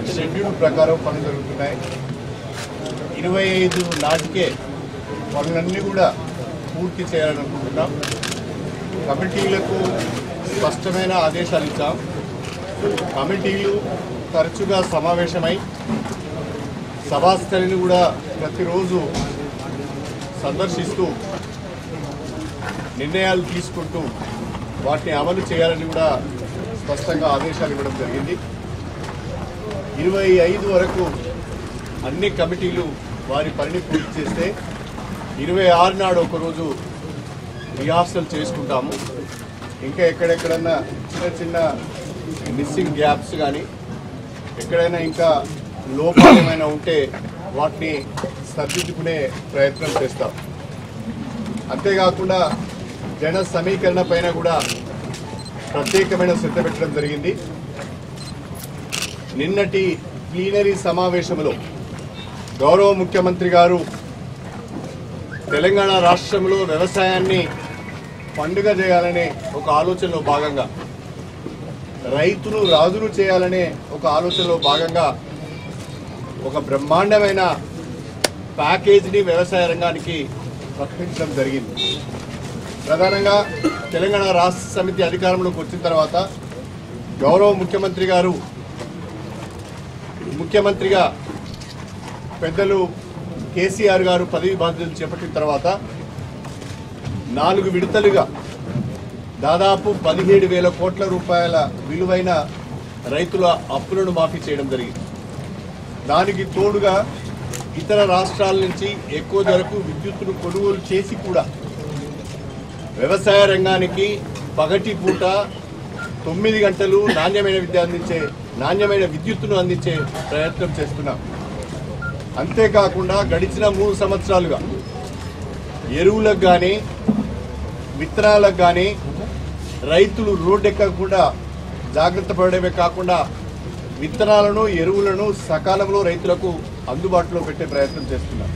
schedule ప్రకారం పనులు జరుగుతున్నాయి ఇరవై ఐదు నాటికే పనులన్నీ కూడా పూర్తి చేయాలనుకుంటున్నాం కమిటీలకు స్పష్టమైన ఆదేశాలు ఇచ్చాం కమిటీలు తరచుగా సమావేశమై సభాస్థలిని కూడా ప్రతిరోజు సందర్శిస్తూ నిర్ణయాలు తీసుకుంటూ వాటిని అమలు చేయాలని కూడా స్పష్టంగా ఆదేశాలు ఇవ్వడం జరిగింది ఇరవై ఐదు వరకు అన్ని కమిటీలు వారి పనిని పూర్తి చేస్తే ఇరవై ఆరు నాడు ఒకరోజు రిహార్సల్ చేసుకుంటాము ఇంకా ఎక్కడెక్కడన్నా చిన్న చిన్న మిస్సింగ్ గ్యాప్స్ కానీ ఎక్కడైనా ఇంకా లోపాలు ఏమైనా ఉంటే వాటిని సర్దిద్దుకునే ప్రయత్నం చేస్తాం అంతేకాకుండా జన సమీకరణ పైన కూడా ప్రత్యేకమైన శ్రద్ధ పెట్టడం జరిగింది నిన్నటి ప్లీనరీ సమావేశంలో గౌరవ ముఖ్యమంత్రి గారు తెలంగాణ రాష్ట్రంలో వ్యవసాయాన్ని పండుగ చేయాలనే ఒక ఆలోచనలో భాగంగా రైతును రాజును చేయాలనే ఒక ఆలోచనలో భాగంగా ఒక బ్రహ్మాండమైన ప్యాకేజీని వ్యవసాయ రంగానికి ప్రకటించడం జరిగింది ప్రధానంగా తెలంగాణ రాష్ట్ర సమితి అధికారంలోకి వచ్చిన తర్వాత గౌరవ ముఖ్యమంత్రి గారు ముఖ్యమంత్రిగా పెద్దలు కేసీఆర్ గారు పదవి బాధ్యతలు చేపట్టిన తర్వాత నాలుగు విడతలుగా దాదాపు పదిహేడు వేల కోట్ల రూపాయల విలువైన రైతుల అప్పులను మాఫీ చేయడం జరిగింది దానికి తోడుగా ఇతర రాష్ట్రాల నుంచి ఎక్కువ ధరకు విద్యుత్తును కొనుగోలు చేసి కూడా వ్యవసాయ రంగానికి పగటి పూట తొమ్మిది గంటలు నాణ్యమైన విద్య అందించే నాణ్యమైన విద్యుత్తును అందించే ప్రయత్నం చేస్తున్నాం అంతేకాకుండా గడిచిన మూడు సంవత్సరాలుగా ఎరువులకు కానీ విత్తనాలకు కానీ రైతులు రోడ్డెక్కకుండా జాగ్రత్త పడడమే కాకుండా విత్తనాలను ఎరువులను సకాలంలో రైతులకు అందుబాటులో పెట్టే ప్రయత్నం చేస్తున్నారు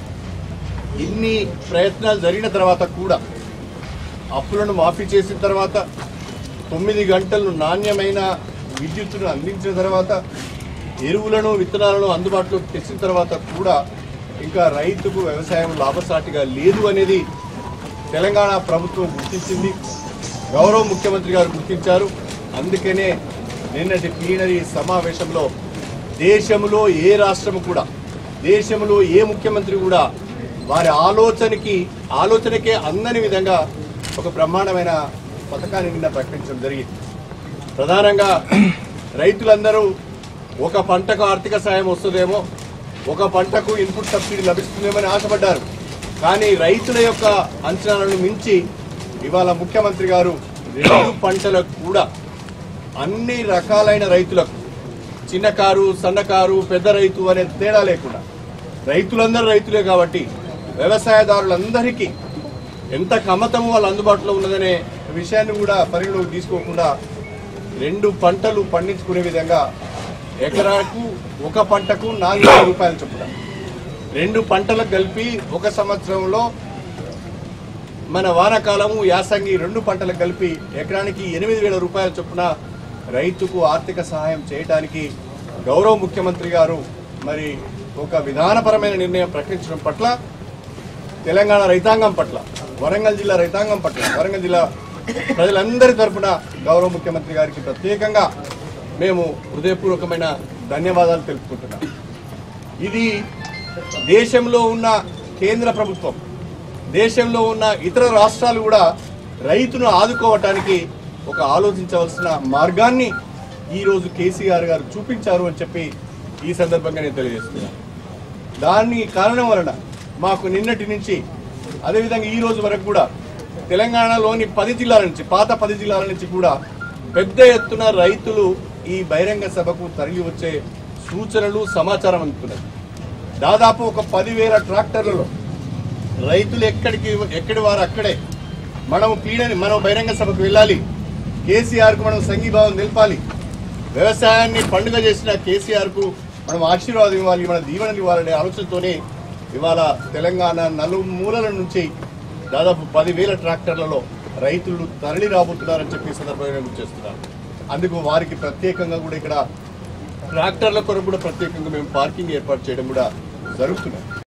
ఇన్ని ప్రయత్నాలు జరిగిన తర్వాత కూడా అప్పులను మాఫీ చేసిన తర్వాత తొమ్మిది గంటలు నాణ్యమైన విద్యుత్తును అందించిన తర్వాత ఎరువులను విత్తనాలను అందుబాటులోకి తెచ్చిన తర్వాత కూడా ఇంకా రైతుకు వ్యవసాయం లాభసాటిగా లేదు అనేది తెలంగాణ ప్రభుత్వం గుర్తించింది గౌరవ ముఖ్యమంత్రి గారు గుర్తించారు అందుకనే నిన్నటి ప్లీనరీ సమావేశంలో దేశంలో ఏ రాష్ట్రము కూడా దేశంలో ఏ ముఖ్యమంత్రి కూడా వారి ఆలోచనకి ఆలోచనకే అందని విధంగా ఒక బ్రహ్మాండమైన పథకాన్ని నిన్న ప్రకటించడం జరిగింది ప్రధానంగా రైతులందరూ ఒక పంటకు ఆర్థిక సాయం వస్తుందేమో ఒక పంటకు ఇన్పుట్ సబ్సిడీ లభిస్తుందేమని ఆశపడ్డారు కానీ రైతుల యొక్క అంచనాలను మించి ఇవాళ ముఖ్యమంత్రి గారు రెండు పంటలకు కూడా అన్ని రకాలైన రైతులకు చిన్నకారు సన్నకారు పెద్ద రైతు అనే తేడా లేకుండా రైతులందరూ రైతులే కాబట్టి వ్యవసాయదారులందరికీ ఎంత కమతము వాళ్ళ అందుబాటులో ఉన్నదనే విషయాన్ని కూడా పరిగణలోకి తీసుకోకుండా రెండు పంటలు పండించుకునే విధంగా ఎకరాకు ఒక పంటకు నాలుగు వేల రూపాయలు చొప్పున రెండు పంటలకు కలిపి ఒక సంవత్సరంలో మన వానాకాలము యాసంగి రెండు పంటలకు కలిపి ఎకరానికి ఎనిమిది వేల రూపాయల చొప్పున రైతుకు ఆర్థిక సహాయం చేయడానికి గౌరవ ముఖ్యమంత్రి గారు మరి ఒక విధానపరమైన నిర్ణయం ప్రకటించడం పట్ల తెలంగాణ రైతాంగం పట్ల వరంగల్ జిల్లా రైతాంగం పట్ల వరంగల్ జిల్లా ప్రజలందరి తరఫున గౌరవ ముఖ్యమంత్రి గారికి ప్రత్యేకంగా మేము హృదయపూర్వకమైన ధన్యవాదాలు తెలుపుకుంటున్నాం ఇది దేశంలో ఉన్న కేంద్ర ప్రభుత్వం దేశంలో ఉన్న ఇతర రాష్ట్రాలు కూడా రైతును ఆదుకోవటానికి ఒక ఆలోచించవలసిన మార్గాన్ని ఈరోజు కేసీఆర్ గారు చూపించారు అని చెప్పి ఈ సందర్భంగా నేను తెలియజేస్తున్నాను దాని కారణం వలన మాకు నిన్నటి నుంచి అదేవిధంగా ఈ రోజు వరకు కూడా తెలంగాణలోని పది జిల్లాల నుంచి పాత పది జిల్లాల నుంచి కూడా పెద్ద ఎత్తున రైతులు ఈ బహిరంగ సభకు తరలి వచ్చే సూచనలు సమాచారం అందుతున్నది దాదాపు ఒక పదివేల ట్రాక్టర్లలో రైతులు ఎక్కడికి ఎక్కడి వారు అక్కడే మనం పీడని మనం బహిరంగ సభకు వెళ్ళాలి కేసీఆర్కు మనం సంఘీభావం నిలపాలి వ్యవసాయాన్ని పండుగ చేసిన కేసీఆర్కు మనం ఆశీర్వాదం ఇవ్వాలి మన దీవెనలు ఇవ్వాలనే ఆలోచనతోనే ఇవాళ తెలంగాణ నలుమూలల నుంచి దాదాపు పదివేల ట్రాక్టర్లలో రైతులు తరలి రాబోతున్నారని చెప్పి ఈ సందర్భంగా గుర్తు చేస్తున్నారు అందుకు వారికి ప్రత్యేకంగా కూడా ఇక్కడ ట్రాక్టర్ల కొరకు కూడా ప్రత్యేకంగా మేము పార్కింగ్ ఏర్పాటు చేయడం కూడా జరుగుతున్నాయి